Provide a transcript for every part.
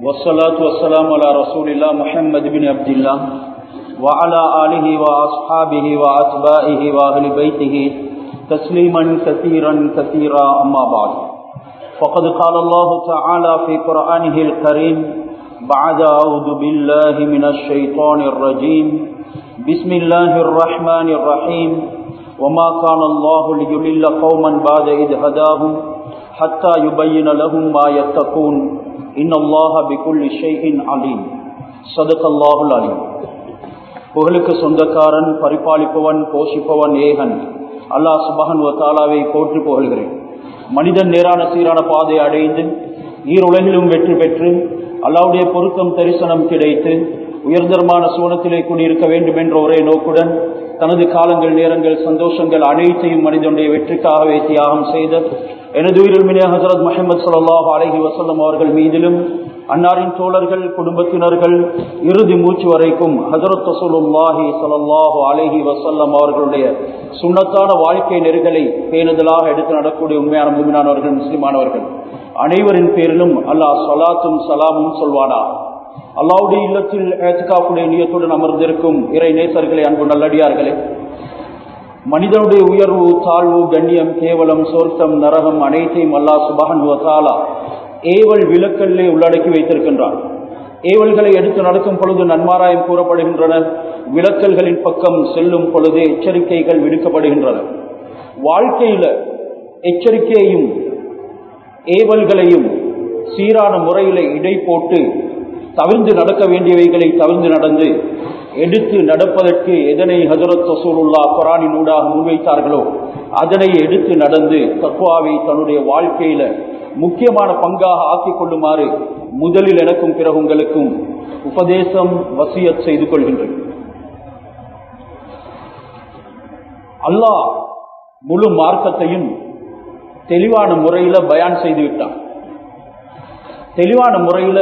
والصلاة والسلام على رسول الله محمد بن عبد الله وعلى آله وأصحابه وأتباعه وأهل بيته تسليما كثيرا كثيرا أما بعد فقد قال الله تعالى في قرآنه الكريم بعد أعوذ بالله من الشيطان الرجيم بسم الله الرحمن الرحيم وما كان الله ليضل قوما بعد إذ هداهم حتى يبين لهم ما يتقون إن الله بكل شيء عليم صدق الله العليم புகழுக்கு சொந்தக்காரன் பரிபாலிப்பவன் போஷிப்பவன் ஏகன் அல்லாஹ் சுபஹன் தாலாவை போற்றி புகழ்கிறேன் மனிதன் நேரான சீரான பாதை அடைந்து ஈருலகிலும் வெற்றி பெற்று அல்லாவுடைய பொருத்தம் தரிசனம் கிடைத்து உயர்தரமான சூனத்திலே குடியிருக்க வேண்டும் என்ற ஒரே நோக்குடன் தனது காலங்கள் நேரங்கள் சந்தோஷங்கள் அனைத்தையும் மனிதனுடைய வெற்றிக்காகவே தியாகம் செய்த எனது உயிரிழமினே ஹசரத் முகமது சல்லாஹ் அலஹி வசல்லம் அவர்கள் மீதிலும் அன்னாரின் தோழர்கள் குடும்பத்தினர்கள் இறுதி மூச்சு வரைக்கும் ஹசரத் ரசூலுல்லாஹி சல்லாஹு அலஹி வசல்லம் அவர்களுடைய சுண்ணத்தான வாழ்க்கை நெருகலை பேணுதலாக எடுத்து நடக்கூடிய உண்மையான மூமினானவர்கள் முஸ்லிமானவர்கள் அனைவரின் பேரிலும் அல்லாஹ் சலாத்தும் சலாமும் சொல்வானா அல்லாவுடைய இல்லத்தில் ஏத்துக்காப்புடைய நியத்துடன் அமர்ந்திருக்கும் இறை நேசர்களே அன்பு நல்லடியார்களே மனிதனுடைய உயர்வு தாழ்வு கண்ணியம் கேவலம் சோர்த்தம் நரகம் அனைத்தையும் அல்லா சுபகன் வசாலா ஏவல் விலக்கல்லே உள்ளடக்கி வைத்திருக்கின்றான் ஏவல்களை எடுத்து நடக்கும் பொழுது நன்மாராயம் கூறப்படுகின்றன விலக்கல்களின் பக்கம் செல்லும் பொழுது எச்சரிக்கைகள் விடுக்கப்படுகின்றன வாழ்க்கையில எச்சரிக்கையையும் ஏவல்களையும் சீரான முறையில இடை போட்டு தவிர்ந்து நடக்க வேண்டியவைகளை தவிர்ந்து நடந்து எடுத்து நடப்பதற்கு எதனை ஹசரத் ரசூலுல்லா குரானின் ஊடாக முன்வைத்தார்களோ அதனை எடுத்து நடந்து தத்வாவை தன்னுடைய வாழ்க்கையில முக்கியமான பங்காக ஆக்கிக் கொள்ளுமாறு முதலில் எனக்கும் பிறகு உங்களுக்கும் உபதேசம் வசியத் செய்து கொள்கின்றேன் அல்லாஹ் முழு மார்க்கத்தையும் தெளிவான முறையில பயான் செய்து விட்டான் தெளிவான முறையில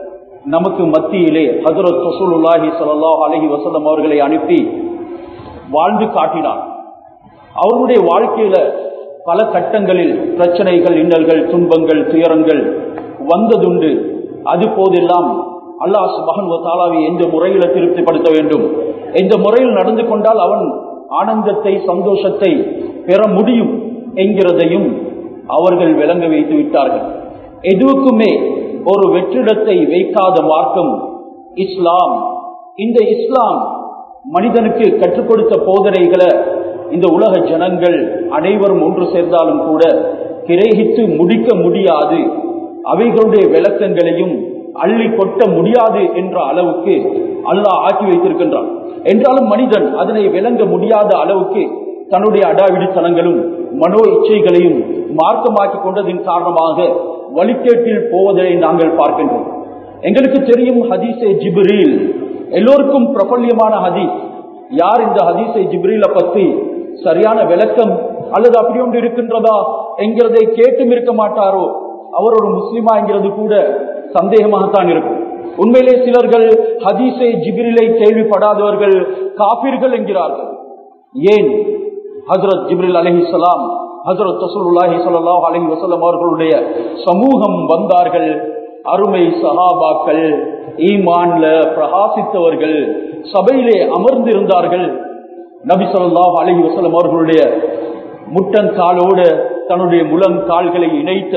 நமக்கு மத்தியிலே ஹசரத் ரசூலுல்லாஹி சல்லாஹ் அலஹி வசலம் அவர்களை அனுப்பி வாழ்ந்து காட்டினார் அவர்களுடைய வாழ்க்கையில பல கட்டங்களில் பிரச்சனைகள் இன்னல்கள் துன்பங்கள் துயரங்கள் வந்ததுண்டு அது போதெல்லாம் அல்லாஹ் மகன் தாலாவை எந்த முறையில திருப்திப்படுத்த வேண்டும் எந்த முறையில் நடந்து கொண்டால் அவன் ஆனந்தத்தை சந்தோஷத்தை பெற முடியும் என்கிறதையும் அவர்கள் விளங்க வைத்து விட்டார்கள் எதுவுக்குமே ஒரு வெற்றிடத்தை வைக்காத மார்க்கம் இஸ்லாம் இந்த இஸ்லாம் மனிதனுக்கு கற்றுக் கொடுத்த போதனைகளை இந்த உலக ஜனங்கள் அனைவரும் ஒன்று சேர்ந்தாலும் கூட கிரகித்து முடிக்க முடியாது அவைகளுடைய விளக்கங்களையும் அள்ளி கொட்ட முடியாது என்ற அளவுக்கு அல்லாஹ் ஆக்கி வைத்திருக்கின்றான் என்றாலும் மனிதன் அதனை விளங்க முடியாத அளவுக்கு தன்னுடைய அடாவிடித்தனங்களும் மனோ இச்சைகளையும் மார்க்கமாக்கி கொண்டதின் காரணமாக வழிகேட்டில் போவதை நாங்கள் பார்க்கின்றோம் எங்களுக்கு தெரியும் ஹதீஸே ஜிப்ரீல் எல்லோருக்கும் பிரபல்யமான ஹதீஸ் யார் இந்த ஹதீஸை ஜிப்ரீல பத்தி சரியான விளக்கம் அல்லது அப்படி ஒன்று இருக்கின்றதா என்கிறதை கேட்டும் இருக்க மாட்டாரோ அவர் ஒரு முஸ்லிமா என்கிறது கூட சந்தேகமாகத்தான் இருக்கும் உண்மையிலே சிலர்கள் ஹதீஸை ஜிப்ரிலை கேள்விப்படாதவர்கள் காப்பீர்கள் என்கிறார்கள் ஏன் ஹசரத் ஜிப்ரில் அலஹிசலாம் ஹசரத் ரசூலுல்லாஹி ஸல்லல்லாஹு அலைஹி வஸல்லம் அவர்களுடைய சமூகம் வந்தார்கள் அருமை சஹாபாக்கள் ஈமான்ல பிரகாசித்தவர்கள் சபையிலே அமர்ந்திருந்தார்கள் நபி ஸல்லல்லாஹு அலைஹி வஸல்லம் அவர்களுடைய முட்டன் காலோடு தன்னுடைய முழங்கால்களை இணைத்த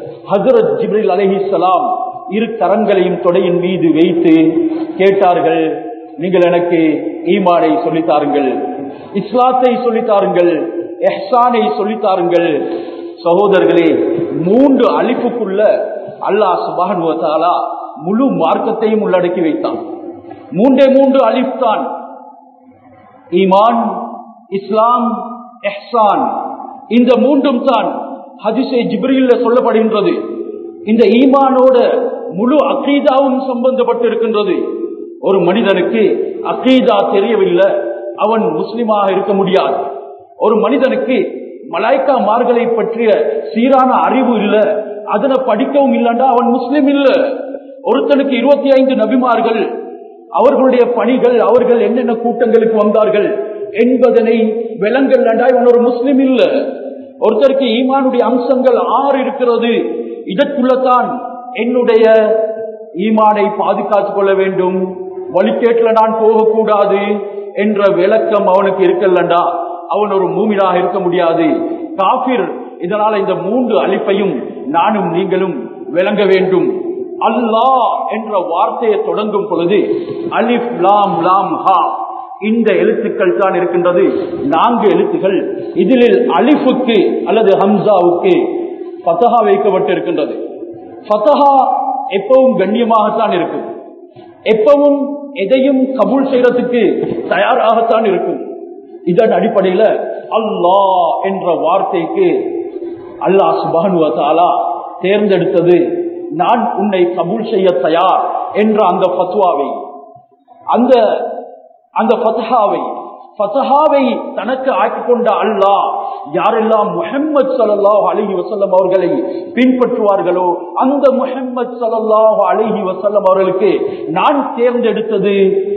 ஹசரத் ஜிப்ரில் அலைஹிஸ்ஸலாம் இரு கரங்களையும் தொடையின் மீது வைத்து கேட்டார்கள் நீங்கள் எனக்கு ஈமானை சொல்லித்தாருங்கள் இஸ்லாத்தை சொல்லித்தாருங்கள் எஹ்சானை சொல்லித்தாருங்கள் சகோதரர்களே மூன்று அழிப்புக்குள்ள அல்லாஹ் சுபானுவத்தாலா முழு மார்க்கத்தையும் உள்ளடக்கி வைத்தான் மூன்றே மூன்று அழிப்தான் ஈமான் இஸ்லாம் எஹ்சான் இந்த மூன்றும் தான் ஹதிசே ஜிப்ரில்ல சொல்லப்படுகின்றது இந்த ஈமானோட முழு அக்கீதாவும் சம்பந்தப்பட்டிருக்கின்றது ஒரு மனிதனுக்கு அக்கீதா தெரியவில்லை அவன் முஸ்லிமாக இருக்க முடியாது ஒரு மனிதனுக்கு மலாய்க்கா மார்களை பற்றிய சீரான அறிவு இல்ல அதனை படிக்கவும் இல்லைண்டா அவன் முஸ்லிம் இல்ல ஒருத்தனுக்கு இருபத்தி ஐந்து நபிமார்கள் அவர்களுடைய பணிகள் அவர்கள் என்னென்ன கூட்டங்களுக்கு வந்தார்கள் என்பதனை விலங்கல் இவன் ஒரு முஸ்லிம் இல்ல ஒருத்தருக்கு ஈமானுடைய அம்சங்கள் ஆறு இருக்கிறது இதற்குள்ளதான் என்னுடைய ஈமானை பாதுகாத்துக் கொள்ள வேண்டும் வழிகேட்டில் நான் போகக்கூடாது என்ற விளக்கம் அவனுக்கு இருக்கல்லண்டா அவன் ஒரு மூமினாக இருக்க முடியாது காபிர் இதனால இந்த மூன்று அழிப்பையும் நானும் நீங்களும் விளங்க வேண்டும் அல்லாஹ் என்ற வார்த்தையை தொடங்கும் பொழுது அலிப் லாம் லாம் ஹா இந்த எழுத்துக்கள் தான் இருக்கின்றது நான்கு எழுத்துகள் இதில் அலிஃபுக்கு அல்லது ஹம்சாவுக்கு ஃபதஹா வைக்கப்பட்டிருக்கின்றது ஃபதஹா எப்பவும் கண்ணியமாகத்தான் இருக்கும் எப்பவும் எதையும் கபூல் செய்யறதுக்கு தயாராகத்தான் இருக்கும் இதன் அடிப்படையில அல்லாஹ் என்ற வார்த்தைக்கு அல்லாஹ் சுபானுவத்தாலா தேர்ந்தெடுத்தது நான் உன்னை கபூல் செய்ய தயார் என்ற அந்த பத்வாவை அந்த அந்த பத்ஹாவை பத்ஹாவை தனக்கு ஆக்கிக் கொண்ட அல்லாஹ் யாரெல்லாம் முஹம்மது ஸல்லல்லாஹு அலைஹி வஸல்லம் அவர்களை பின்பற்றுவார்களோ அந்த முஹம்மது ஸல்லல்லாஹு அலைஹி வஸல்லம் அவர்களுக்கு நான் தேர்ந்தெடுத்தது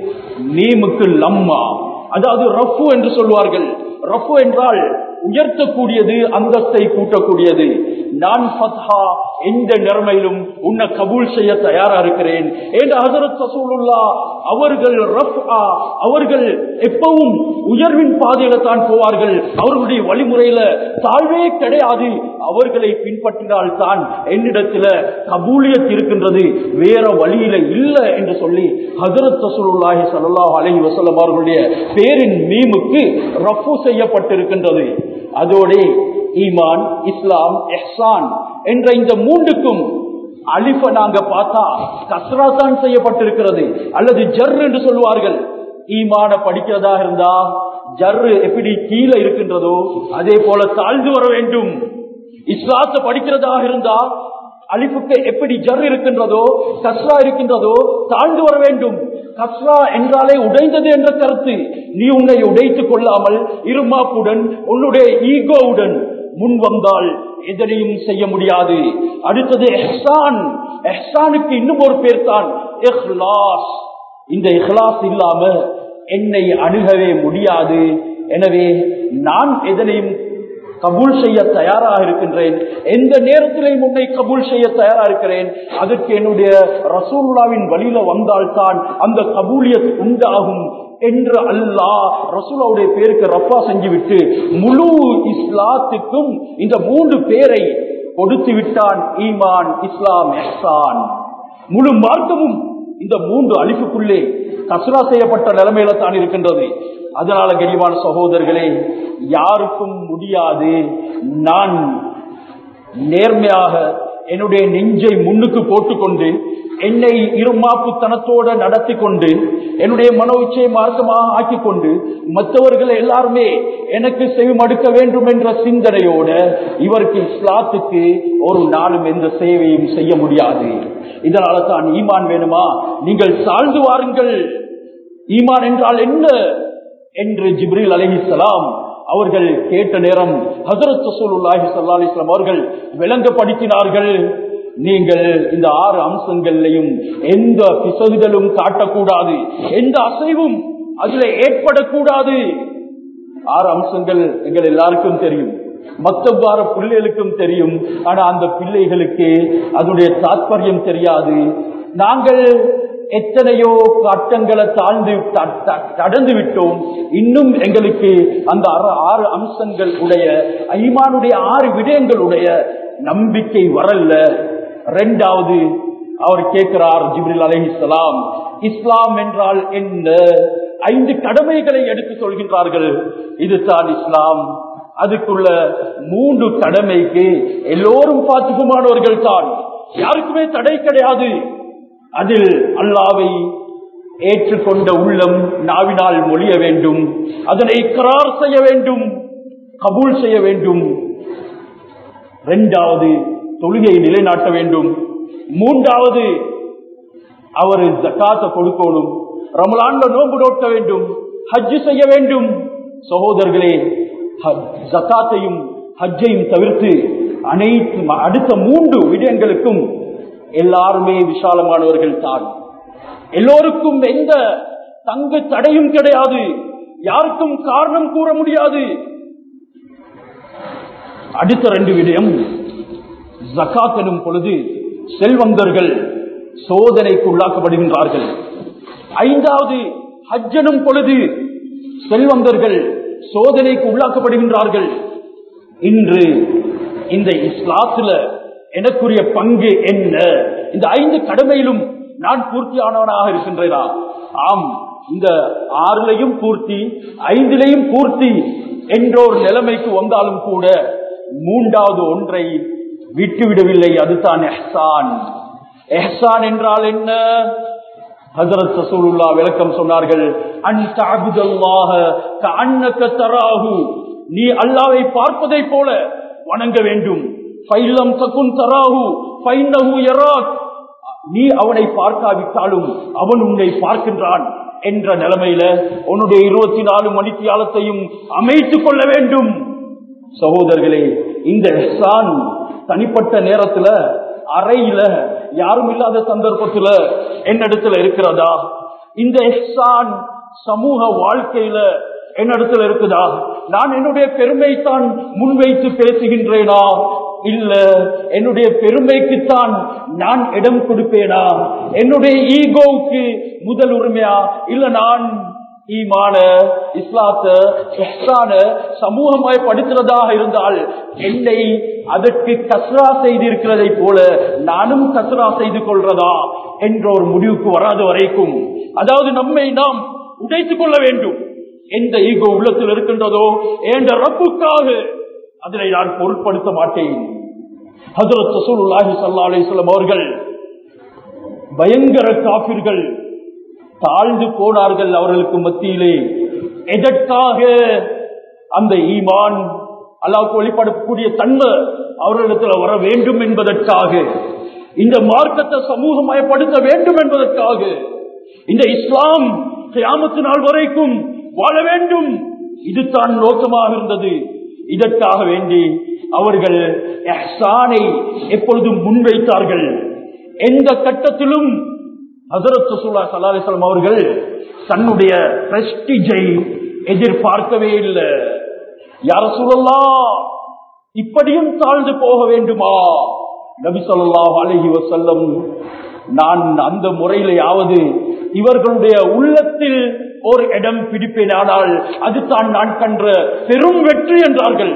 மீமுக்கு லம்மா அதாவது ரஃபு என்று சொல்வார்கள் ரஃபு என்றால் உயர்த்தக்கூடியது அந்தஸ்தை கூட்டக்கூடியது நான் ஃபத்ஹா எந்த நிலைமையிலும் உன்னை கபூல் செய்ய தயாரா இருக்கிறேன் என்று ஹசரத் ரசூலுல்லா அவர்கள் ரஃப்ஆ அவர்கள் எப்பவும் உயர்வின் பாதையில தான் போவார்கள் அவர்களுடைய வழிமுறையில தாழ்வே கிடையாது அவர்களை பின்பற்றினால் தான் என்னிடத்துல கபூலியத் இருக்கின்றது வேற வழியில இல்ல என்று சொல்லி ஹசரத் ரசூலுல்லாஹி ஸல்லல்லாஹு அலைஹி வஸல்லம் அவர்களுடைய பேரின் மீமுக்கு ரஃபு செய்யப்பட்டிருக்கின்றது அதோட ஈமான் இஸ்லாம் எஹ்சான் என்ற இந்த மூன்றுக்கும் அலிஃப நாங்க பார்த்தா கஸ்ரா தான் செய்யப்பட்டிருக்கிறது அல்லது ஜர் என்று சொல்வார்கள் ஈமான படிக்கிறதா இருந்தா ஜர்ரு எப்படி கீழே இருக்கின்றதோ அதே போல தாழ்ந்து வர வேண்டும் இஸ்லாத்தை படிக்கிறதாக இருந்தா அலிஃபுக்கு எப்படி ஜர் இருக்கின்றதோ கஸ்ரா இருக்கின்றதோ தாழ்ந்து வர வேண்டும் கஸ்ரா என்றாலே உடைந்தது என்ற கருத்து நீ உன்னை உடைத்துக் கொள்ளாமல் இருமாப்புடன் உன்னுடைய ஈகோவுடன் முன் வந்தால் எதனையும் செய்ய முடியாது அடுத்தது எஹ்சான் எஹ்சானுக்கு இன்னும் ஒரு பேர் தான் இஹ்லாஸ் இந்த இஹ்லாஸ் இல்லாம என்னை அணுகவே முடியாது எனவே நான் எதனையும் கபூல் செய்ய தயாராக இருக்கின்றேன் எந்த நேரத்திலையும் உன்னை கபூல் செய்ய தயாரா இருக்கிறேன் அதற்கு என்னுடைய ரசூல்லாவின் வழியில வந்தால்தான் அந்த கபூலியத் உண்டாகும் என்று அல்லாஹ் ரசூலாவுடைய பேருக்கு ரஃபா செஞ்சுவிட்டு முழு இஸ்லாத்துக்கும் இந்த மூன்று பேரை கொடுத்து விட்டான் ஈமான் இஸ்லாம் எஹ்சான் முழு மார்க்கமும் இந்த மூன்று அழிப்புக்குள்ளே கசுரா செய்யப்பட்ட நிலைமையில தான் இருக்கின்றது அதனால கனிவான சகோதரர்களே யாருக்கும் முடியாது நான் நேர்மையாக என்னுடைய நெஞ்சை முன்னுக்கு போட்டுக்கொண்டு என்னை இருமாப்புத்தனத்தோட நடத்தி கொண்டு என்னுடைய மனோ இச்சை மார்க்கமாக ஆக்கிக் கொண்டு மற்றவர்கள் எல்லாருமே எனக்கு செவிமடுக்க வேண்டும் என்ற சிந்தனையோட இவருக்கு இஸ்லாத்துக்கு ஒரு நாளும் எந்த சேவையும் செய்ய முடியாது இதனால தான் ஈமான் வேணுமா நீங்கள் சாழ்ந்து வாருங்கள் ஈமான் என்றால் என்ன என்று ஜிப்ரீல் அலிஹிசலாம் அவர்கள் கேட்ட நேரம் ஹசரத் ரசூலுல்லாஹி ஸல்லல்லாஹு அலைஹி வஸல்லம் அவர்கள் விளங்கப்படுத்தினார்கள் நீங்கள் இந்த ஆறு அம்சங்களையும் எந்த பிசகுதலும் காட்டக்கூடாது எந்த அசைவும் அதுல ஏற்படக்கூடாது ஆறு அம்சங்கள் எங்கள் எல்லாருக்கும் தெரியும் மத்த வார பிள்ளைகளுக்கும் தெரியும் ஆனா அந்த பிள்ளைகளுக்கு அதனுடைய தாற்பயம் தெரியாது நாங்கள் எத்தனையோ கட்டங்களை தாழ்ந்து கடந்து விட்டோம் இன்னும் எங்களுக்கு அந்த ஆறு அம்சங்கள் உடைய ஐமானுடைய ஆறு விடயங்களுடைய நம்பிக்கை வரல ரெண்டாவது அவர் கேட்கிறார் ஜிப்ரில் அலஹிசலாம் இஸ்லாம் என்றால் என்ன ஐந்து கடமைகளை எடுத்து சொல்கின்றார்கள் இதுதான் இஸ்லாம் அதுக்குள்ள மூன்று கடமைக்கு எல்லோரும் பாத்துக்குமானவர்கள் தான் யாருக்குமே தடை கிடையாது அதில் அல்லாவை ஏற்றுக்கொண்ட உள்ளம் நாவினால் மொழிய வேண்டும் அதனை கரார் செய்ய வேண்டும் கபூல் செய்ய வேண்டும் இரண்டாவது தொழுகையை நிலைநாட்ட வேண்டும் மூன்றாவது அவர் ஜக்காத்த கொடுக்கணும் ரமலான்ல நோன்பு நோக்க வேண்டும் ஹஜ்ஜு செய்ய வேண்டும் சகோதரர்களே ஜக்காத்தையும் ஹஜ்ஜையும் தவிர்த்து அனைத்து அடுத்த மூன்று விடயங்களுக்கும் எல்லாருமே விசாலமானவர்கள் தான் எல்லோருக்கும் எந்த தங்கு தடையும் கிடையாது யாருக்கும் காரணம் கூற முடியாது அடுத்த ரெண்டு விடயம் ஜக்காத் எனும் பொழுது செல்வந்தர்கள் சோதனைக்கு உள்ளாக்கப்படுகின்றார்கள் ஐந்தாவது ஹஜ்ஜனும் பொழுது செல்வந்தர்கள் சோதனைக்கு உள்ளாக்கப்படுகின்றார்கள் இன்று இந்த இஸ்லாத்துல எனக்குரிய பங்கு என்ன இந்த ஐந்து கடமையிலும் நான் பூர்த்தியானவனாக இருக்கின்றேனா ஆம் இந்த ஆறுலையும் பூர்த்தி ஐந்திலையும் பூர்த்தி என்ற ஒரு நிலைமைக்கு வந்தாலும் கூட மூன்றாவது ஒன்றை விட்டுவிடவில்லை அதுதான் எஹ்சான் எஹ்சான் என்றால் என்ன ஹசரத் ரசூலுல்லா விளக்கம் சொன்னார்கள் அன்த அபுதல்லாஹ கஅன்னக தராஹு நீ அல்லாவை பார்ப்பதை போல வணங்க வேண்டும் ஃபைலம் தகுன் தராஹு ஃபைன்னஹு யராக் நீ அவனை பார்க்காவிட்டாலும் அவன் உன்னை பார்க்கின்றான் என்ற நிலைமையில உன்னுடைய இருபத்தி நாலு மணித்தியாலத்தையும் அமைத்துக் கொள்ள வேண்டும் சகோதரர்களே இந்த எஹ்சான் தனிப்பட்ட நேரத்துல அறையில யாரும் இல்லாத சந்தர்ப்பத்துல என்னிடத்துல இருக்கிறதா இந்த எஹ்சான் சமூக வாழ்க்கையில என்னிடத்துல இருக்குதா நான் என்னுடைய பெருமை தான் முன்வைத்து பேசுகின்றேனா இல்ல என்னுடைய பெருமைக்குத்தான் நான் இடம் கொடுப்பேனா என்னுடைய ஈகோவுக்கு முதல் உரிமையா இல்ல நான் ஈமான இஸ்லாத்த இஹ்சான சமூகமாய் படுத்துறதாக இருந்தால் என்னை அதற்கு கஸ்ரா செய்திருக்கிறதை போல நானும் கஸ்ரா செய்து கொள்றதா என்ற ஒரு முடிவுக்கு வராத வரைக்கும் அதாவது நம்மை நாம் உடைத்துக் கொள்ள வேண்டும் எந்த ஈகோ உள்ளத்தில் இருக்கின்றதோ என்ற ரப்புக்காக அதனை நான் பொருட்படுத்த மாட்டேன் ஹசரத் ரசூலுல்லாஹி ஸல்லல்லாஹு அலைஹி வஸல்லம் அவர்கள் பயங்கர காபிர்கள் தாழ்ந்து போனார்கள் அவர்களுக்கு மத்தியிலே எதற்காக அந்த ஈமான் அல்லாவுக்கு வெளிப்படக்கூடிய தன்மை அவர்களிடத்தில் வர வேண்டும் என்பதற்காக இந்த மார்க்கத்தை சமூகமயப்படுத்த வேண்டும் என்பதற்காக இந்த இஸ்லாம் கியாமத்து நாள் வரைக்கும் வாழ வேண்டும் இதுதான் நோக்கமாக இருந்தது இதற்காக வேண்டி அவர்கள் எஹ்சானை எப்பொழுதும் முன்வைத்தார்கள் எந்த கட்டத்திலும் ஹசரத் சுல்லா சல்லாஹம் அவர்கள் தன்னுடைய பிரஸ்டிஜை எதிர்பார்க்கவே இல்லை யார சொல்லலாம் இப்படியும் தாழ்ந்து போக வேண்டுமா நபி சொல்லாஹ் அலஹி வசல்லம் நான் அந்த முறையிலேயாவது இவர்களுடைய உள்ளத்தில் ஒரு இடம் பிடிப்பேன் ஆனால் அதுதான் நான் கன்ற பெரும் வெற்றி என்றார்கள்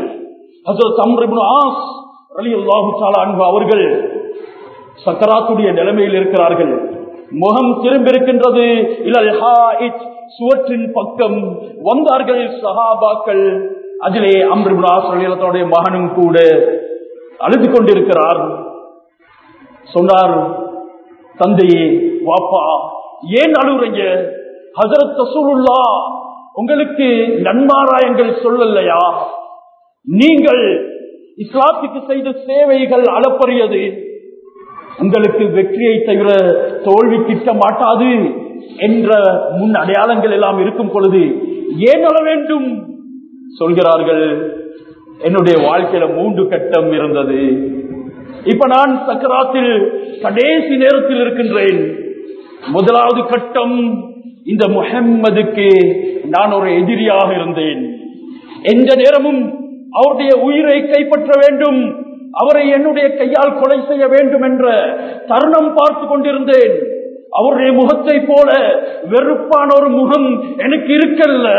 அவர்கள் சக்கராத்துடைய நிலைமையில் இருக்கிறார்கள் முகம் திரும்பிருக்கின்றது சுவற்றின் பக்கம் வந்தார்கள் சஹாபாக்கள் அதிலே அம்ருடைய மகனும் கூட அழுது கொண்டிருக்கிறார் சொன்னார் தந்தையே வாப்பா ஏன் அழுகுறீங்க ஹசரத் ரசூலுல்லா உங்களுக்கு நன்மாராயங்கள் சொல்லலையா நீங்கள் இஸ்லாத்துக்கு செய்த சேவைகள் அளப்பரியது உங்களுக்கு வெற்றியை தவிர தோல்வி கிட்ட மாட்டாது என்ற முன் அடையாளங்கள் எல்லாம் இருக்கும் பொழுது ஏன் அழ வேண்டும் சொல்கிறார்கள் என்னுடைய வாழ்க்கையில மூன்று கட்டம் இருந்தது இப்ப நான் சக்கராத்தில் கடைசி நேரத்தில் இருக்கின்றேன் முதலாவது கட்டம் இந்த முஹம்மதுக்கு நான் ஒரு எதிரியாக இருந்தேன் எந்த நேரமும் அவருடைய உயிரை கைப்பற்ற வேண்டும் அவரை என்னுடைய கையால் கொலை செய்ய வேண்டும் என்ற தருணம் பார்த்து கொண்டிருந்தேன் அவருடைய முகத்தை போல வெறுப்பான ஒரு முகம் எனக்கு இருக்கல்ல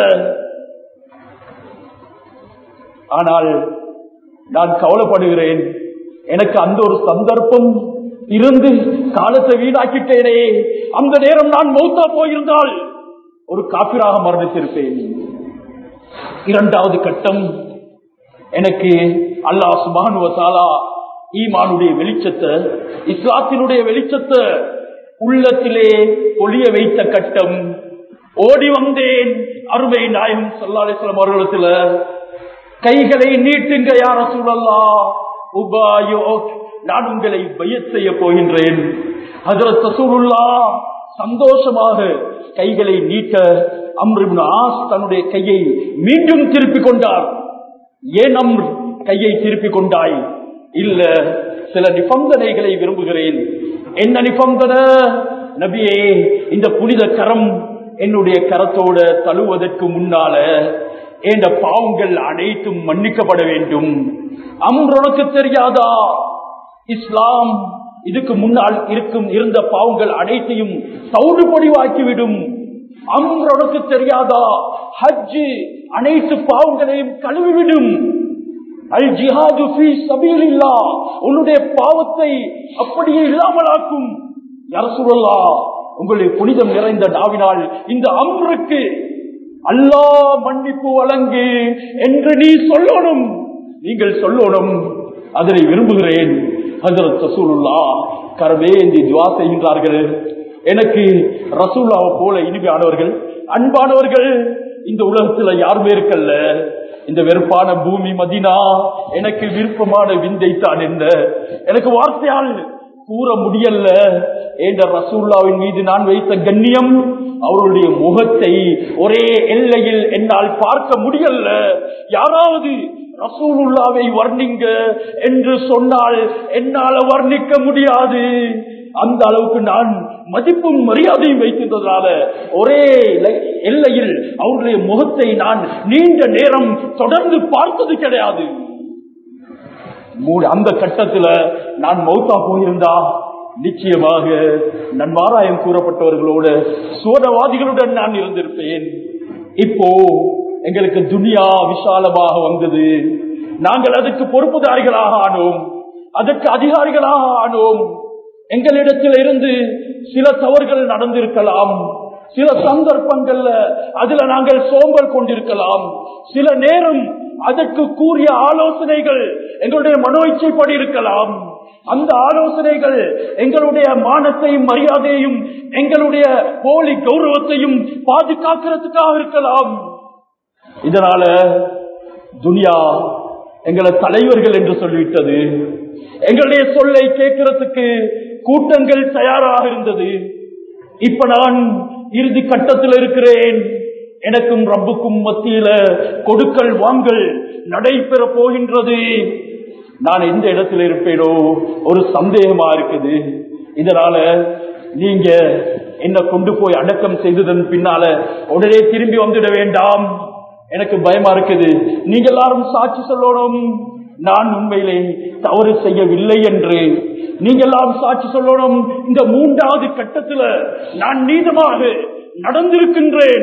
ஆனால் நான் கவலைப்படுகிறேன் எனக்கு அந்த ஒரு சந்தர்ப்பம் இருந்து காலத்தை வீணாக்கிட்டேனே அந்த நேரம் நான் மௌத்தா போயிருந்தால் ஒரு காப்பிராக மரணித்திருப்பேன் இரண்டாவது கட்டம் எனக்கு அல்லாஹ் சுபானுவசாலா ஈமானுடைய வெளிச்சத்தை இஸ்லாத்தினுடைய வெளிச்சத்தை உள்ளத்திலே ஒளிய வைத்த கட்டம் ஓடி வந்தேன் அருமை நாயகம் சல்லாசலம் அவர்களிடத்துல கைகளை நீட்டுங்க யார சூழல்லா உபாயோ நான் உங்களை பையத் செய்ய போகின்றேன் ஹசரத் ரசூலுல்லா சந்தோஷமாக கைகளை நீட்ட அம்ரிபின் ஆஸ் தன்னுடைய கையை மீண்டும் திருப்பிக் கொண்டார் ஏன் அம்ர் கையை திருப்பிக் கொண்டாய் இல்ல சில நிபந்தனைகளை விரும்புகிறேன் என்ன நிபந்தன நபியே இந்த புனித கரம் என்னுடைய கரத்தோட தழுவதற்கு முன்னால என்ற பாவங்கள் அனைத்தும் மன்னிக்கப்பட வேண்டும் அம்ர் உனக்கு தெரியாதா இஸ்லாம் இதுக்கு முன்னால் இருக்கும் இருந்த பாவங்கள் அனைத்தையும் சவுடு பொடிவாக்கிவிடும் அம்ரனுக்கு தெரியாதா ஹஜ் அனைத்து பாவங்களையும் கழுவிவிடும் அல் ஜிஹாது ஃபீ சபீலில்லா உன்னுடைய பாவத்தை அப்படியே இல்லாமலாக்கும் யரசுல்லா உங்களுடைய புனிதம் நிறைந்த நாவினால் இந்த அம்ருக்கு அல்லாஹ் மன்னிப்பு வழங்கு என்று நீ சொல்லணும் நீங்கள் சொல்லணும் அதனை விரும்புகிறேன் ஹஜரத் ரசூலுல்லா கரவேந்தி துவா செய்கின்றார்கள் எனக்கு ரசூல்லாவை போல இனிமையானவர்கள் அன்பானவர்கள் இந்த உலகத்துல யாருமே இருக்கல்ல இந்த வெறுப்பான பூமி மதினா எனக்கு விருப்பமான விந்தை தான் என்ன எனக்கு வார்த்தையால் கூற முடியல என்ற ரசூல்லாவின் மீது நான் வைத்த கண்ணியம் அவருடைய முகத்தை ஒரே எல்லையில் என்னால் பார்க்க முடியல யாராவது ரசூலுல்லாவை வர்ணிங்க என்று சொன்னால் என்னால் வர்ணிக்க முடியாது அந்த அளவுக்கு நான் மதிப்பும் மரியாதையும் வைத்திருந்ததால ஒரே எல்லையில் அவருடைய முகத்தை நான் நீண்ட நேரம் தொடர்ந்து பார்த்தது கிடையாது அந்த கட்டத்துல நான் மௌத்தா போயிருந்தா நிச்சயமாக நன்மாராயம் கூறப்பட்டவர்களோடு சோதவாதிகளுடன் நான் இருந்திருப்பேன் இப்போ எங்களுக்கு துனியா விசாலமாக வந்தது நாங்கள் அதுக்கு பொறுப்புதாரிகளாக ஆனோம் அதற்கு அதிகாரிகளாக ஆனோம் எங்களிடத்தில் இருந்து சில தவறுகள் நடந்திருக்கலாம் சில சந்தர்ப்பங்கள்ல அதுல நாங்கள் சோம்பல் கொண்டிருக்கலாம் சில நேரம் அதற்கு கூறிய ஆலோசனைகள் எங்களுடைய மனோ இச்சைப்படி இருக்கலாம் அந்த ஆலோசனைகள் எங்களுடைய மானத்தையும் மரியாதையும் எங்களுடைய போலி கௌரவத்தையும் பாதுகாக்கிறதுக்காக இருக்கலாம் இதனால துனியா எங்களை தலைவர்கள் என்று சொல்லிவிட்டது எங்களுடைய சொல்லை கேட்கறதுக்கு கூட்டங்கள் தயாராக இருந்தது இப்ப நான் இறுதி கட்டத்தில் இருக்கிறேன் எனக்கும் ரப்புக்கும் மத்தியில கொடுக்கல் வாங்கல் நடைபெற போகின்றது நான் எந்த இடத்துல இருப்பேனோ ஒரு சந்தேகமா இருக்குது இதனால நீங்க என்ன கொண்டு போய் அடக்கம் செய்ததன் பின்னால உடனே திரும்பி வந்துட வேண்டாம் எனக்கு பயமா இருக்குது நீங்க எல்லாரும் சாட்சி சொல்லணும் நான் உண்மையிலே தவறு செய்யவில்லை என்று நீங்க எல்லாரும் சாட்சி சொல்லணும் இந்த மூன்றாவது கட்டத்துல நான் நீதமாக நடந்திருக்கின்றேன்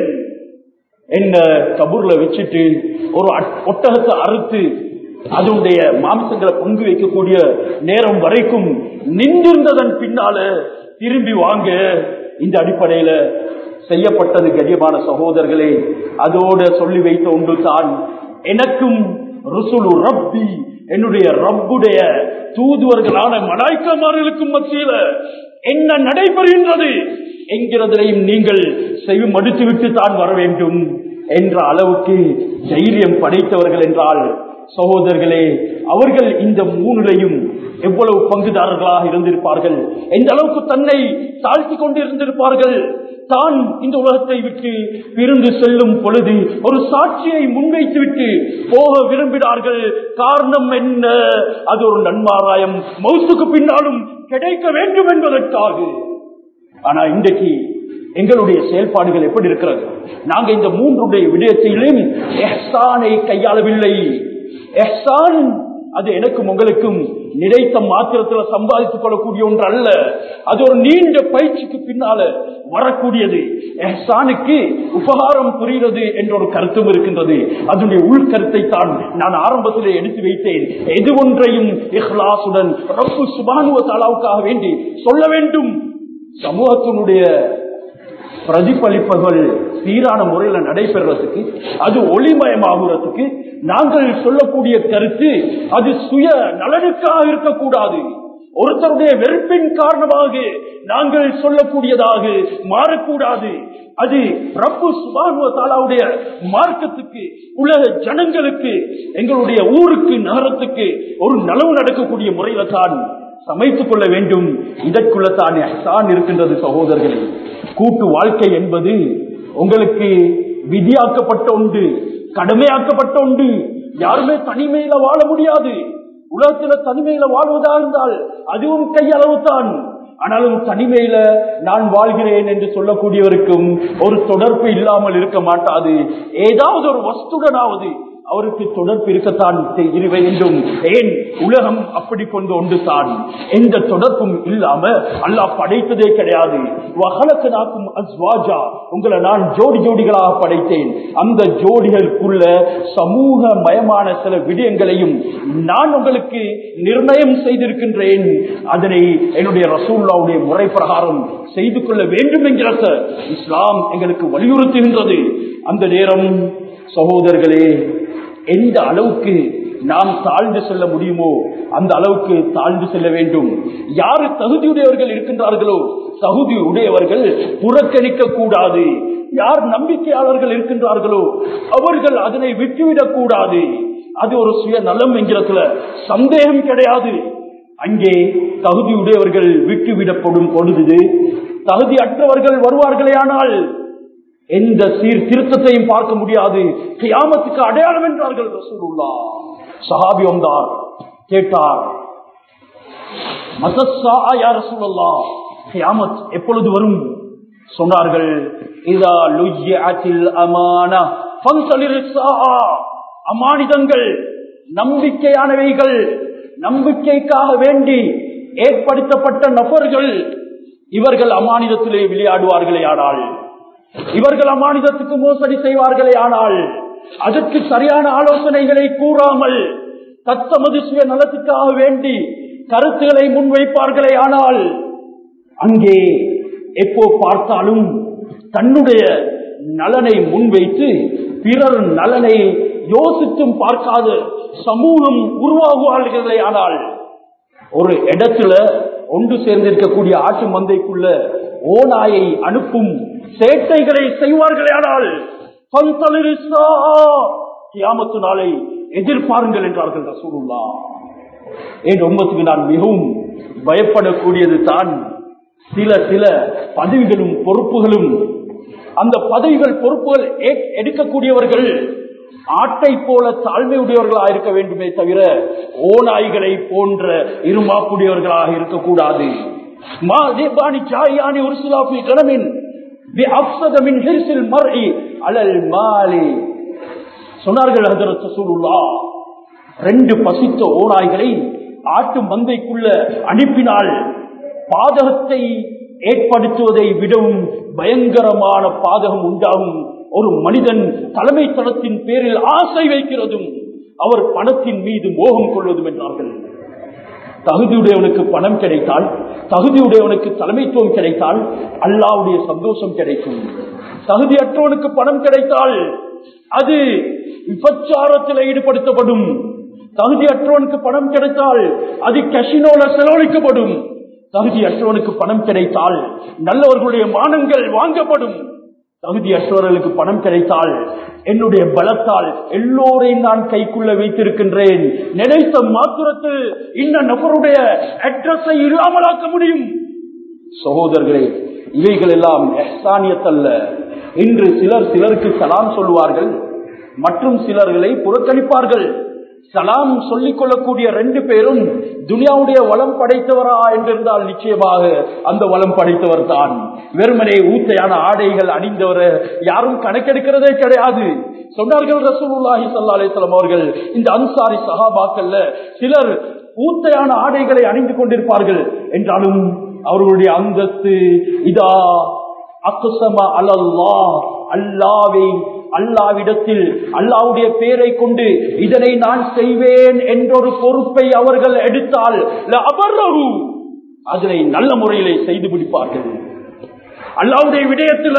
என்ன கபூர்ல வச்சுட்டு ஒரு ஒட்டகத்தை அறுத்து அதனுடைய மாம்சங்களை பங்கு வைக்கக்கூடிய நேரம் வரைக்கும் நின்றிருந்ததன் பின்னால திரும்பி வாங்க இந்த அடிப்படையில செய்யப்பட்டது கண்ணியமான சகோதரர்களே அதோட சொல்லி வைத்த ஒன்று தான் எனக்கும் ருசுலு ரப்பி என்னுடைய ரப்புடைய தூதுவர்களான மலாய்க்கமார்களுக்கும் மத்தியில என்ன நடைபெறுகின்றது என்கிறதையும் நீங்கள் செய்யும் மடுத்துவிட்டு தான் வர வேண்டும் என்ற அளவுக்கு தைரியம் படைத்தவர்கள் என்றால் சகோதரர்களே அவர்கள் இந்த மூணுலையும் எவ்வளவு பங்குதாரர்களாக இருந்திருப்பார்கள் எந்த அளவுக்கு தன்னை தாழ்த்தி கொண்டு இருந்திருப்பார்கள் தான் இந்த உலகத்தை விட்டு பிரிந்து செல்லும் பொழுது ஒரு சாட்சியை முன்வைத்து விட்டு போக விரும்பினார்கள் காரணம் என்ன அது ஒரு நன்மாராயம் மௌத்துக்கு பின்னாலும் கிடைக்க வேண்டும் என்பதற்காக ஆனா இன்றைக்கு எங்களுடைய செயல்பாடுகள் எப்படி இருக்கிறது நாங்க இந்த மூன்றுடைய விடயத்திலும் எஹ்சானை கையாளவில்லை எஹ்சான் அது எனக்கும் உங்களுக்கும் நினைத்த மாத்திரத்தில் சம்பாதித்துக் கொள்ளக்கூடிய ஒன்று அல்ல அது ஒரு நீண்ட பயிற்சிக்கு பின்னால வரக்கூடியது எஹ்சானுக்கு உபகாரம் புரிகிறது என்ற ஒரு கருத்தும் இருக்கின்றது அதனுடைய உள்கருத்தை தான் நான் ஆரம்பத்திலே எடுத்து வைத்தேன் எது ஒன்றையும் இஹ்லாசுடன் ரப்பு சுபானுவ தாலாவுக்காக வேண்டி சொல்ல வேண்டும் சமூகத்தினுடைய பிரதிபலிப்புகள் சீரான முறையில் நடைபெறுறதுக்கு அது ஒளிமயமாகுறதுக்கு நாங்கள் சொல்லக்கூடிய கருத்து அது சுய நலனுக்காக இருக்கக்கூடாது ஒருத்தருடைய வெறுப்பின் காரணமாக நாங்கள் சொல்லக்கூடியதாக மாறக்கூடாது அது ரப்பு சுபானுவ தாலாவுடைய மார்க்கத்துக்கு உலக ஜனங்களுக்கு எங்களுடைய ஊருக்கு நகரத்துக்கு ஒரு நலவு நடக்கக்கூடிய முறையில தான் சமைத்துக் கொள்ள வேண்டும் இதற்குள்ள தான் தான் இருக்கின்றது சகோதரர்களே கூட்டு வாழ்க்கை என்பது உங்களுக்கு விதியாக்கப்பட்ட ஒன்று கடமையாக்கப்பட்ட ஒன்று யாருமே தனிமையில வாழ முடியாது உலகத்துல தனிமையில வாழ்வதா இருந்தால் அதுவும் கையளவு தான் ஆனாலும் தனிமையில நான் வாழ்கிறேன் என்று சொல்லக்கூடியவருக்கும் ஒரு தொடர்பு இல்லாமல் இருக்க மாட்டாது ஏதாவது ஒரு வஸ்துடனாவது அவருக்கு தொடர்பு இருக்கத்தான் இரு வேண்டும் ஏன் உலகம் அப்படி கொண்டு ஒன்று தான் எந்த தொடர்பும் இல்லாம அல்லாஹ் படைத்ததே கிடையாது வகலக்கனாக்கும் அஸ்வாஜா உங்களை நான் ஜோடி ஜோடிகளாக படைத்தேன் அந்த ஜோடிகளுக்குள்ள சமூக மயமான சில விடயங்களையும் நான் உங்களுக்கு நிர்ணயம் செய்திருக்கின்றேன் அதனை என்னுடைய ரசூல்லாவுடைய முறை பிரகாரம் செய்து கொள்ள வேண்டும் என்கிறத இஸ்லாம் எங்களுக்கு வலியுறுத்துகின்றது அந்த நேரம் சகோதரர்களே எந்த அளவுக்கு நாம் தாழ்ந்து செல்ல முடியுமோ அந்த அளவுக்கு தாழ்ந்து செல்ல வேண்டும் யாரு தகுதியுடையவர்கள் இருக்கின்றார்களோ தகுதி உடையவர்கள் புறக்கணிக்க கூடாது யார் நம்பிக்கையாளர்கள் இருக்கின்றார்களோ அவர்கள் அதனை விட்டுவிடக் கூடாது அது ஒரு சுய நலம் என்கிறதுல சந்தேகம் கிடையாது அங்கே தகுதியுடையவர்கள் விட்டுவிடப்படும் பொழுது தகுதியற்றவர்கள் வருவார்களே ஆனால் எந்த சீர்திருத்தத்தையும் பார்க்க முடியாது கியாமத்துக்கு அடையாளம் என்றார்கள் ரசூலுல்லா சஹாபி வந்தார் கேட்டார் மதஸ்ஸா யா ரசூலுல்லா கியாமத் எப்பொழுது வரும் சொன்னார்கள் இதா லுய்யஅத்தில் அமானா ஃபன்சலிர் ஸாஆ அமானிதங்கள் நம்பிக்கையானவைகள் நம்பிக்கைக்காக வேண்டி ஏற்படுத்தப்பட்ட நபர்கள் இவர்கள் அமானிதத்திலே விளையாடுவார்களே ஆனால் இவர்கள் அமானிதத்துக்கு மோசடி செய்வார்களே ஆனால் அதற்கு சரியான ஆலோசனைகளை கூறாமல் தத்தமது சுய நலத்துக்காக வேண்டி கருத்துக்களை முன்வைப்பார்களே ஆனால் அங்கே எப்போ பார்த்தாலும் தன்னுடைய நலனை முன்வைத்து பிறர் நலனை யோசித்தும் பார்க்காத சமூகம் உருவாகுவார்களே ஆனால் ஒரு இடத்துல ஒன்று சேர்ந்திருக்கக்கூடிய ஆட்டு மந்தைக்குள்ள ஓநாயை அனுப்பும் சேட்டைகளை செய்வார்களே ஆனால் கியாமத்து நாளை எதிர்பாருங்கள் என்றார்கள் ரசூலுல்லா என் உம்மத்துக்கு நான் மிகவும் பயப்படக்கூடியது தான் சில சில பதவிகளும் பொறுப்புகளும் அந்த பதவிகள் பொறுப்புகள் எடுக்கக்கூடியவர்கள் ஆட்டை போல தாழ்மையுடையவர்களாக இருக்க வேண்டுமே தவிர ஓநாய்களை போன்ற இருமாப்புடையவர்களாக இருக்கக்கூடாது ஒரு சிலாபி கடமின் சொன்னார்கள் ரெண்டு பசித்த ஓநாய்களை ஆட்டு மந்தைக்குள்ள அனுப்பினால் பாதகத்தை ஏற்படுத்துவதை விடவும் பயங்கரமான பாதகம் உண்டாகும் ஒரு மனிதன் தலைமைத்தனத்தின் பேரில் ஆசை வைக்கிறதும் அவர் பணத்தின் மீது மோகம் கொள்வதும் என்றார்கள் தகுதியுடையவனுக்கு பணம் கிடைத்தால் தகுதியுடையவனுக்கு தலைமைத்துவம் கிடைத்தால் அல்லாவுடைய சந்தோஷம் கிடைக்கும் தகுதியற்றவனுக்கு பணம் கிடைத்தால் அது விபச்சாரத்தில் ஈடுபடுத்தப்படும் தகுதியற்றவனுக்கு பணம் கிடைத்தால் அது கசினோல செலவழிக்கப்படும் தகுதியற்றவனுக்கு பணம் கிடைத்தால் நல்லவர்களுடைய மானங்கள் வாங்கப்படும் தகுதியற்றவர்களுக்கு பணம் கிடைத்தால் என்னுடைய பலத்தால் எல்லோரையும் நான் கைக்குள்ள வைத்திருக்கின்றேன் நினைத்த மாத்திரத்தில் இந்த நபருடைய அட்ரஸை இல்லாமலாக்க முடியும் சகோதரர்களே இவைகள் எல்லாம் எஹ்சானியத்தல்ல இன்று சிலர் சிலருக்கு சலாம் சொல்லுவார்கள் மற்றும் சிலர்களை புறக்கணிப்பார்கள் சலாம் சொல்லிக் கொள்ளக்கூடிய ரெண்டு பேரும் துனியாவுடைய வளம் படைத்தவரா என்றிருந்தால் நிச்சயமாக அந்த வளம் படைத்தவர் தான் வெறுமனே ஊத்தையான ஆடைகள் அணிந்தவர் யாரும் கணக்கெடுக்கிறதே கிடையாது சொன்னார்கள் ரசூலுல்லாஹி ஸல்லல்லாஹு அலைஹி வஸல்லம் அவர்கள் இந்த அன்சாரி சஹாபாக்கள்ல சிலர் ஊத்தையான ஆடைகளை அணிந்து கொண்டிருப்பார்கள் என்றாலும் அவர்களுடைய அந்தஸ்து இதா அக்குசம அலல்லா அல்லாவை அல்லாவிடத்தில் அல்லாவுடைய பேரை கொண்டு இதனை நான் செய்வேன் என்றொரு பொறுப்பை அவர்கள் எடுத்தால் அபர்ரகு அதனை நல்ல முறையிலே செய்து முடிப்பார்கள் அல்லாவுடைய விடயத்தில்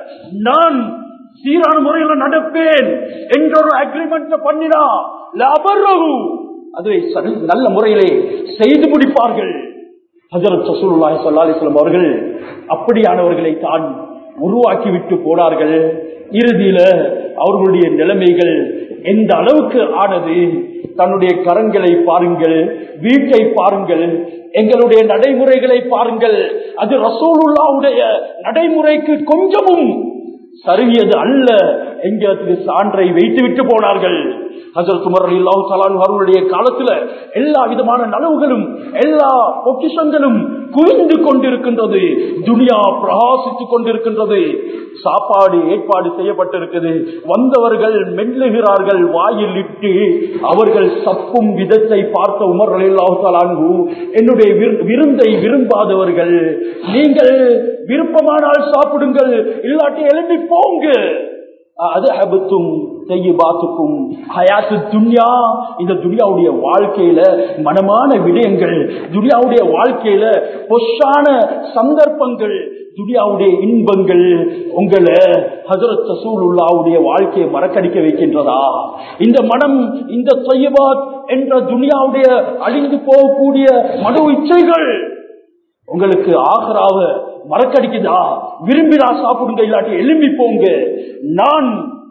நான் சீரான முறையில் நடப்பேன் என்றொரு அக்ரிமெண்ட் பண்ணினா அபர்ரகு அதை நல்ல முறையிலே செய்து முடிப்பார்கள் ஹசரத் சசூல்லாய் சொல்லாலிஸ்லாம் அவர்கள் அப்படியானவர்களை தான் உருவாக்கி விட்டு போனார்கள் இறுதியில அவர்களுடைய நிலைமைகள் எந்த அளவுக்கு ஆனது தன்னுடைய கரங்களை பாருங்கள் வீட்டை பாருங்கள் எங்களுடைய நடைமுறைகளை பாருங்கள் அது ரசூலுல்லாவுடைய நடைமுறைக்கு கொஞ்சமும் சருவியது அல்ல எங்களுக்கு சான்றை வைத்துவிட்டு போனார்கள் ஹசரத் உமர் அல்லாஹு தலான் அவர்களுடைய காலத்துல எல்லா விதமான நலவுகளும் எல்லா பொக்கிஷங்களும் குவிந்து கொண்டிருக்கின்றது துனியா பிரகாசித்துக் கொண்டிருக்கின்றது சாப்பாடு ஏற்பாடு செய்யப்பட்டிருக்குது வந்தவர்கள் மெல்லுகிறார்கள் வாயில் இட்டு அவர்கள் சப்பும் விதத்தை பார்த்த உமர் அல்லாஹு தலான்கு என்னுடைய விரு- விருந்தை விரும்பாதவர்கள் நீங்கள் விருப்பமானால் சாப்பிடுங்கள் இல்லாட்டி எழுப்பி போங்க அது அபத்தும் செய்யபாத்துக்கும் ஹயாத்து துன்யா இந்த துனியாவுடைய வாழ்க்கையில மனமான விடயங்கள் துனியாவுடைய வாழ்க்கையில பொஷான சந்தர்ப்பங்கள் துனியாவுடைய இன்பங்கள் உங்களை ஹசரத் ரசூலுல்லாவுடைய வாழ்க்கையை மறக்கடிக்க வைக்கின்றதா இந்த மனம் இந்த செய்யபாத் என்ற துனியாவுடைய அழிந்து போகக்கூடிய மனு இச்சைகள் உங்களுக்கு ஆகராவ மறக்கடிக்குதா விரும்பினா சாப்பிடுங்க இல்லாட்டி எழும்பி போங்க நான்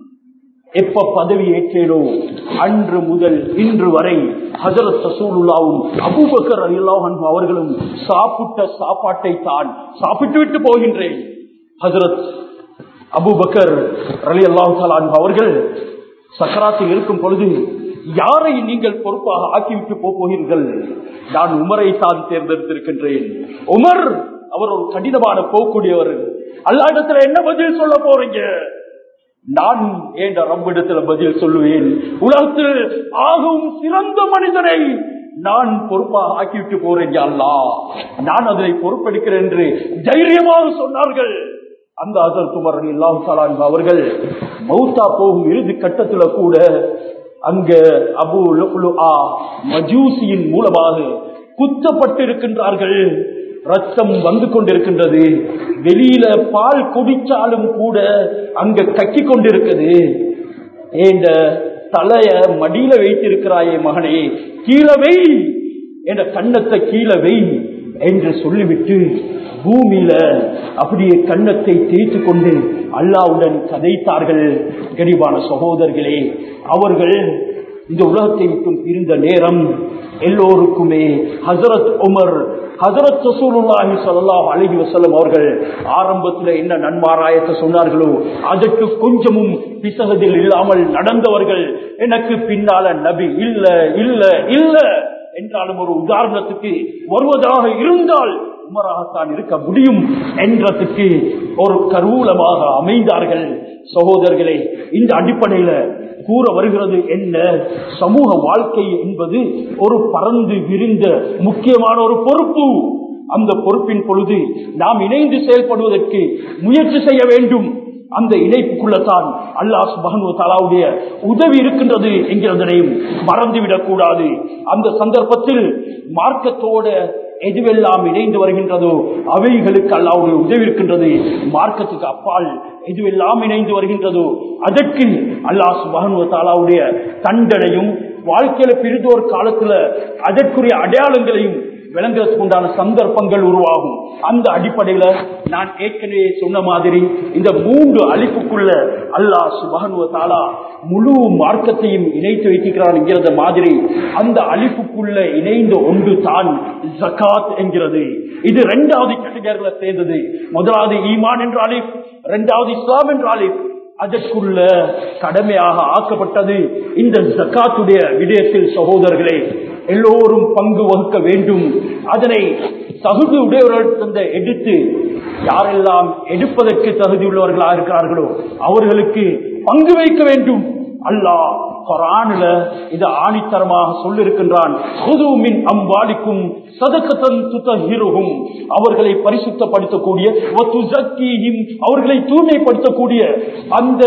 எப்ப பதவி ஏற்றேனோ அன்று முதல் இன்று வரை ஹசரத் ரசூலுல்லாவும் அபூபக்கர் அலில்லாஹ் அவர்களும் சாப்பிட்ட சாப்பாட்டை தான் சாப்பிட்டு விட்டு போகின்றேன் ஹசரத் அபூபக்கர் அலி அல்லாஹ் அவர்கள் சக்கராத்தில் இருக்கும் பொழுது யாரை நீங்கள் பொறுப்பாக ஆக்கிவிட்டு போக போகிறீர்கள் நான் உமரை தான் தேர்ந்தெடுத்திருக்கின்றேன் உமர் அவர் ஒரு கடினமான போகக்கூடியவர் அல்லா இடத்துல என்ன பதில் சொல்ல போறீங்க நான் ஏண்ட ரப்பிடத்துல பதில் சொல்லுவேன் உலகத்தில் ஆகும் சிறந்த மனிதனை நான் பொறுப்பாக ஆக்கிவிட்டு போறேன் யா அல்லாஹ் நான் அதை பொறுப்பெடுக்கிறேன் என்று தைரியமாக சொன்னார்கள் அந்த அசர் குமர் இல்லாஹ் அவர்கள் மௌத்தா போகும் இறுதி கட்டத்துல கூட அங்க அபு லுக்லுஆ மஜூசியின் மூலமாக குத்தப்பட்டிருக்கின்றார்கள் ரத்தம் வந்து கொண்டிருக்கின்றது வெளியில பால் குடிச்சாலும் கூட அங்க கக்கி கொண்டிருக்குது ஏண்ட தலைய மடியில வைத்திருக்கிறாயே மகனே கீழே வை என்ற கண்ணத்தை கீழே வை என்று சொல்லிவிட்டு பூமியில அப்படியே கண்ணத்தை தேய்த்து கொண்டு அல்லாவுடன் கதைத்தார்கள் கரிவான சகோதரர்களே அவர்கள் இந்த உலகத்தை விட்டும் இருந்த நேரம் எல்லோருக்குமே ஹசரத் உமர் ஹசரத் ரசூலுல்லாஹி ஸல்லல்லாஹு அலைஹி வஸல்லம் அவர்கள் ஆரம்பத்தில் என்ன நன்மாராயத்தை சொன்னார்களோ அதற்கு கொஞ்சமும் பிசகதில் இல்லாமல் நடந்தவர்கள் எனக்கு பின்னால நபி இல்ல இல்ல இல்ல என்றாலும் ஒரு உதாரணத்துக்கு வருவதாக இருந்தால் உமராகத்தான் இருக்க முடியும் என்றதுக்கு ஒரு கருவூலமாக அமைந்தார்கள் சகோதரர்களே இந்த அடிப்படையில கூற வருகிறது என்ன சமூக வாழ்க்கை என்பது ஒரு பறந்து விரிந்த முக்கியமான ஒரு பொறுப்பு அந்த பொறுப்பின் பொழுது நாம் இணைந்து செயல்படுவதற்கு முயற்சி செய்ய வேண்டும் அந்த இணைப்புக்குள்ளத்தான் அல்லாஹ் சுபஹனு தலாவுடைய உதவி இருக்கின்றது என்கிறதனையும் மறந்துவிடக் கூடாது அந்த சந்தர்ப்பத்தில் மார்க்கத்தோட எதுவெல்லாம் இணைந்து வருகின்றதோ அவைகளுக்கு அல்லாவுடைய உதவி இருக்கின்றது மார்க்கத்துக்கு அப்பால் எதுவெல்லாம் இணைந்து வருகின்றதோ அதற்கு அல்லாஹ் சுபஹனு தாலாவுடைய தண்டனையும் வாழ்க்கையில பிரிதோர் காலத்துல அதற்குரிய அடையாளங்களையும் விளங்குறதுக்கு உண்டான சந்தர்ப்பங்கள் உருவாகும் அந்த அடிப்படையில நான் ஏற்கனவே சொன்ன மாதிரி இந்த மூன்று அழிப்புக்குள்ள அல்லாஹ் சுபகனுவ தாலா முழு மார்க்கத்தையும் இணைத்து வைக்கிறான் என்கிறத மாதிரி அந்த அழிப்புக்குள்ள இணைந்த ஒன்று தான் ஜகாத் என்கிறது இது இரண்டாவது கேட்டகரியில சேர்ந்தது முதலாவது ஈமான் என்ற அலிப் இரண்டாவது இஸ்லாம் என்ற அலிப் அதற்குள்ள கடமையாக ஆக்கப்பட்டது இந்த ஜக்காத்துடைய விடயத்தில் சகோதரர்களே எல்லோரும் பங்கு வகுக்க வேண்டும் அதனை தகுதி உடையவர்கள் எடுத்து யாரெல்லாம் எடுப்பதற்கு தகுதி உள்ளவர்களாக இருக்கிறார்களோ அவர்களுக்கு பங்கு வைக்க வேண்டும் அல்லாஹ் குரானில இது ஆணித்தரமாக சொல்லிருக்கின்றான் மின் அம்பாலிக்கும் சதக்கத்தன் துத்தகிருகும் அவர்களை பரிசுத்தப்படுத்தக்கூடிய வத்துசக்கீஹிம், அவர்களை தூய்மைப்படுத்தக்கூடிய அந்த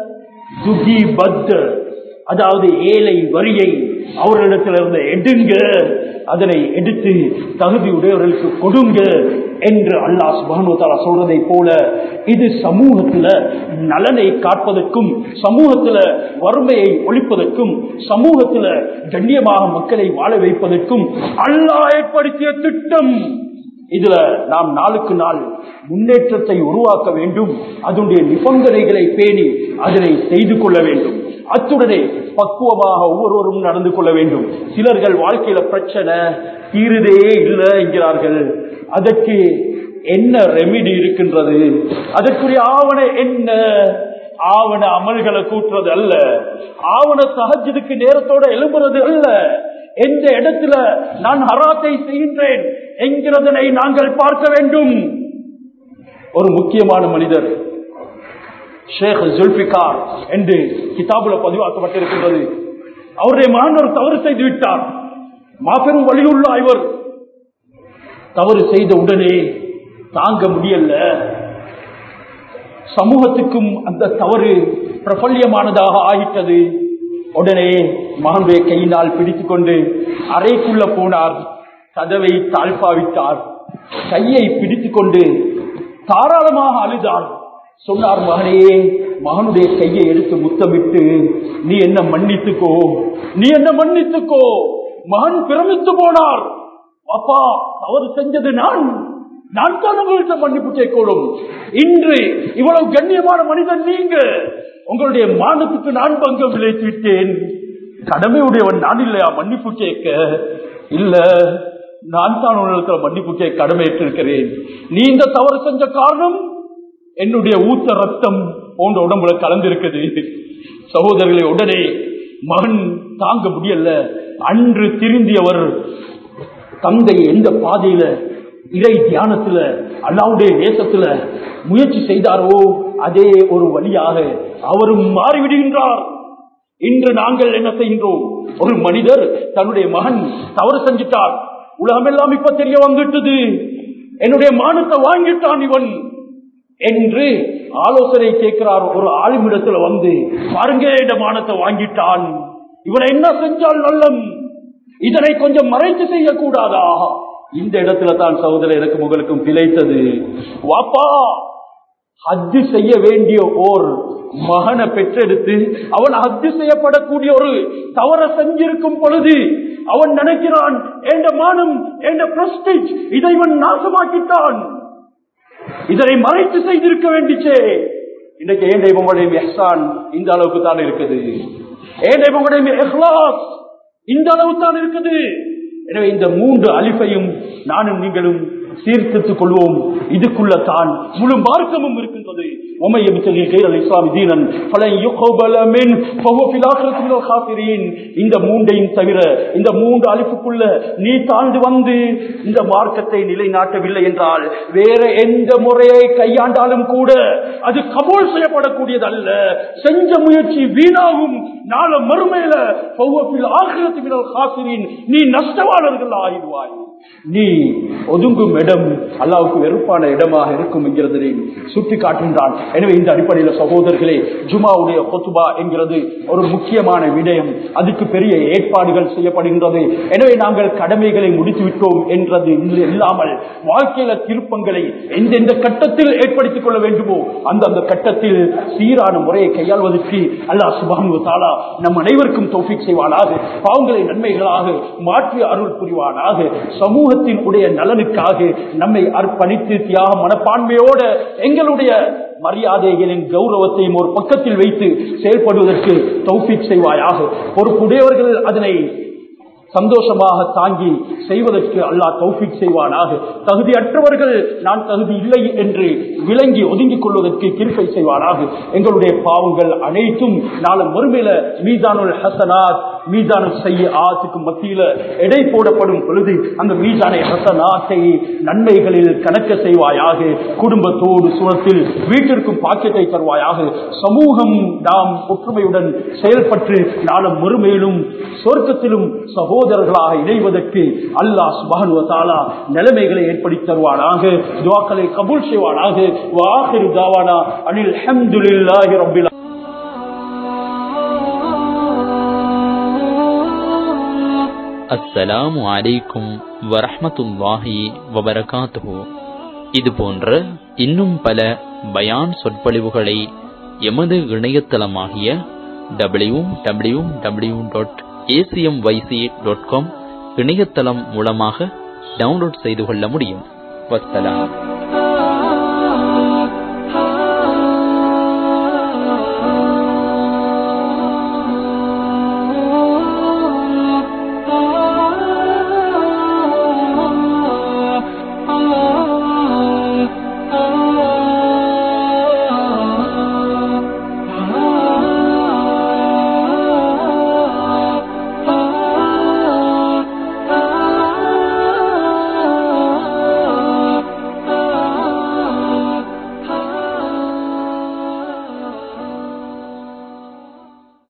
துகி பத்த அதாவது ஏழை வரியை அவர்களிடத்திலிருந்து எடுங்க அதனை எடுத்து தகுதி உடையவர்களுக்கு கொடுங்க என்று அல்லாஹ் சுபானுவத்தாலா சொல்றதை போல இது சமூகத்துல நலனை காப்பதற்கும் சமூகத்துல வறுமையை ஒழிப்பதற்கும் சமூகத்துல கண்ணியமாக மக்களை வாழ வைப்பதற்கும் அல்லாஹ் ஏற்படுத்திய திட்டம் இதுல நாம் நாளுக்கு நாள் முன்னேற்றத்தை உருவாக்க வேண்டும் அதனுடைய நிபந்தனைகளை பேணி அதனை செய்து கொள்ள வேண்டும் அத்துடனே பக்குவமாக ஒவ்வொருவரும் நடந்து கொள்ள வேண்டும் சிலர்கள் வாழ்க்கையில பிரச்சனை தீருதே இல்லை என்கிறார்கள் அதற்கு என்ன ரெமிடி இருக்கின்றது அதற்குரிய ஆவண என்ன ஆவண அமல்களை கூட்டுறது அல்ல ஆவண சகஜத்துக்கு நேரத்தோட எழும்புறது அல்ல எந்த இடத்துல நான் ஹராத்தை செய்கின்றேன் என்கிறதனை நாங்கள் பார்க்க வேண்டும் ஒரு முக்கியமான மனிதர் ஷேக் ஜுல்பிகார் என்று கிதாபுல பதிவாக்கப்பட்டிருக்கின்றது அவருடைய மகன் ஒரு தவறு செய்து விட்டார் மாபெரும் வழியுள்ள இவர் தவறு செய்த உடனே தாங்க முடியல சமூகத்துக்கும் அந்த தவறு பிரபல்யமானதாக ஆகிட்டது உடனே மகனுடைய கையினால் பிடித்துக் கொண்டு அறைக்குள்ள போனார் கதவை தாழ்பாவிட்டார் கையை பிடித்துக் கொண்டு தாராளமாக அழுதார் சொன்னார் மகனே மகனுடைய கையை எடுத்து முத்தமிட்டு நீ என்ன மன்னித்துக்கோ நீ என்ன மன்னித்துக்கோ மகன் பிரமித்து போனார் அப்பா தவறு செஞ்சது நான் நான் தான் உங்கள்கிட்ட மன்னிப்பு கேட்கணும் இன்று இவ்வளவு கண்ணியமான மனிதன் நீங்க உங்களுடைய மானத்துக்கு நான் பங்கம் விளைத்து விட்டேன் கடமையுடையவன் நான் இல்லையா மன்னிப்பு கேட்க இல்ல நான் தான் உங்களிடத்துல மன்னிப்பு கேட்க கடமை ஏற்றிருக்கிறேன் நீ இந்த தவறு செஞ்ச காரணம் என்னுடைய ஊத்த ரத்தம் போன்ற உடம்புல கலந்திருக்குது சகோதரர்களை உடனே மகன் தாங்க முடியல அன்று திருந்தியவர் தந்தை எந்த பாதையில இறை தியானத்துல அல்லாவுடைய நேசத்துல முயற்சி செய்தாரோ அதே ஒரு வழியாக அவரும் மாறிவிடுகின்றார் இன்று நாங்கள் என்ன செய்கின்றோம் ஒரு மனிதர் தன்னுடைய மகன் தவறு செஞ்சிட்டார் உலகமெல்லாம் இப்ப தெரிய வந்துட்டது என்னுடைய மானத்தை வாங்கிட்டான் இவன் என்று ஆலோசனை கேட்கிறார் ஒரு ஆளுமிடத்துல வந்து பாருங்க இந்த மானத்தை வாங்கிட்டான் இவனை என்ன செஞ்சால் நல்லம் இதனை கொஞ்சம் மறைத்து செய்யக்கூடாதா இந்த இடத்துல தான் சகோதரர் எனக்கு உங்களுக்கும் பிழைத்தது வாப்பா ஹஜ்ஜு செய்ய வேண்டிய ஓர் மகனை பெற்றெடுத்து அவன் ஹஜ்ஜு செய்யப்படக்கூடிய ஒரு தவற செஞ்சிருக்கும் பொழுது அவன் நினைக்கிறான் என்ற மானம் என்ற பிரஸ்டேஜ் இதை இவன் நாசமாக்கிட்டான் இதனை மறைத்து செய்திருக்க வேண்டிச்சே இன்னைக்கு ஏன் தெய்வங்களுடைய எஹ்சான் இந்த அளவுக்கு தான் இருக்குது ஏன் தெய்வங்களுடைய எஹ்லாஸ் இந்த அளவு தான் இருக்குது எனவே இந்த மூன்று அலிஃபையும் நானும் நீங்களும் சீர்திருத்திக் கொள்வோம் இதுக்குள்ள தான் முழு மார்க்கமும் இருக்கின்றது ومن يبتغي غير الاسلام دينا فلن يقبل منه فهو في الاخره من الخاسرين இந்த மூன்றையும் தவிர இந்த மூன்று அலிஃபுக்குள்ள நீ தாழ்ந்து வந்து இந்த மார்க்கத்தை நிலைநாட்டவில்லை என்றால் வேற எந்த முறையை கையாண்டாலும் கூட அது கபோல் செய்யப்படக்கூடியது அல்ல செஞ்ச முயற்சி வீணாகும் நாள மறுமையில பௌவப்பில் ஆகிரத்து மினல் காசிரின் நீ நஷ்டவாளர்கள் ஆகிடுவாய் நீ ஒதுங்கும் இடம் அல்லாவுக்கு வெறுப்பான இடமாக இருக்கும் என்கிறதை சுட்டி காட்டுகின்றான் எனவே இந்த அடிப்படையில் சகோதரர்களே ஜுமாவுடைய கொத்துபா என்கிறது ஒரு முக்கியமான விடயம் அதுக்கு பெரிய ஏற்பாடுகள் செய்யப்படுகின்றது எனவே நாங்கள் கடமைகளை முடித்து விட்டோம் என்றது இல்லாமல் வாழ்க்கையில திருப்பங்களை எந்தெந்த கட்டத்தில் ஏற்படுத்திக் கொள்ள வேண்டுமோ அந்தந்த கட்டத்தில் சீரான முறையை கையாள்வதற்கு அல்லாஹ் சுபானு தாலா நம் அனைவருக்கும் தௌஃபிக் செய்வானாக பாவங்களை நன்மைகளாக மாற்றி அருள் புரிவானாக சமூகத்தின் உடைய நலனுக்காக நம்மை அர்ப்பணித்து தியாக மனப்பான்மையோட எங்களுடைய மரியாதைகளின் கௌரவத்தையும் ஒரு பக்கத்தில் வைத்து செயல்படுவதற்கு தௌஃபிக் செய்வாயாக பொறுப்புடையவர்கள் அதனை சந்தோஷமாக தாங்கி செய்வதற்கு அல்லாஹ் தௌஃபிக் செய்வானாக தகுதியற்றவர்கள் நான் தகுதி இல்லை என்று விளங்கி ஒதுங்கிக் கொள்வதற்கு கிருப்பை செய்வானாக எங்களுடைய பாவங்கள் அனைத்தும் நாளை மறுமையில மீதானுல் ஹசனாத் மீதான செய்ய ஆத்துக்கு மத்தியில எடை போடப்படும் பொழுது அந்த மீதானை ஹசனாத்தை நன்மைகளில் கணக்க செய்வாயாக குடும்பத்தோடு சுரத்தில் வீட்டிற்கும் பாக்கியத்தை தருவாயாக சமூகம் நாம் ஒற்றுமையுடன் செயல்பட்டு நாளும் மறுமையிலும் சொர்க்கத்திலும் சகோதரர்களாக இணைவதற்கு அல்லாஹ் சுபானுவத்தாலா நிலைமைகளை ஏற்படுத்தி தருவானாக துவாக்களை கபூல் செய்வானாக வாஹிரு தாவானா அனில் அஹமதுல்லாஹி ரபில் அஸ்ஸலாமு அலைக்கும் வரஹ்மத்துல்லாஹி வபரகாத்துஹு இது போன்ற இன்னும் பல பயான் சொற்பொழிவுகளை எமது இணையதளமாகிய W W W dot ACM YC dot com இணையதளம் மூலமாக டவுன்லோட் செய்து கொள்ள முடியும் வஸ்ஸலாம்